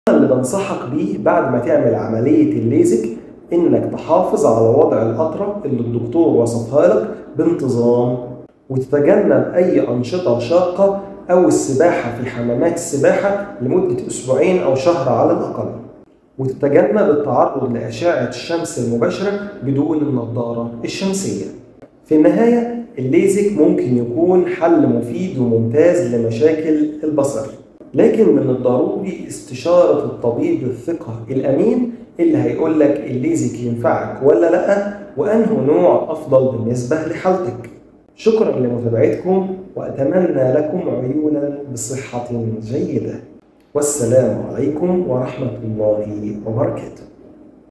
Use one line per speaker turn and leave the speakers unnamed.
اللي بنصحك بيه بعد ما تعمل عملية الليزك إنك تحافظ على وضع القطرة اللي الدكتور وصفها لك بانتظام وتتجنب أي أنشطة شاقة أو السباحة في حمامات السباحة لمدة أسبوعين أو شهر على الأقل وتتجنب التعرض لأشعة الشمس المباشرة بدون النظارة الشمسية في النهاية الليزك ممكن يكون حل مفيد وممتاز لمشاكل البصر لكن من الضروري استشارة الطبيب الثقة الأمين اللي هيقول لك الليزك ينفعك ولا لأ وأنه نوع أفضل بالنسبة لحالتك شكرا لمتابعتكم وأتمنى لكم عيونا بصحة جيدة والسلام عليكم ورحمة الله وبركاته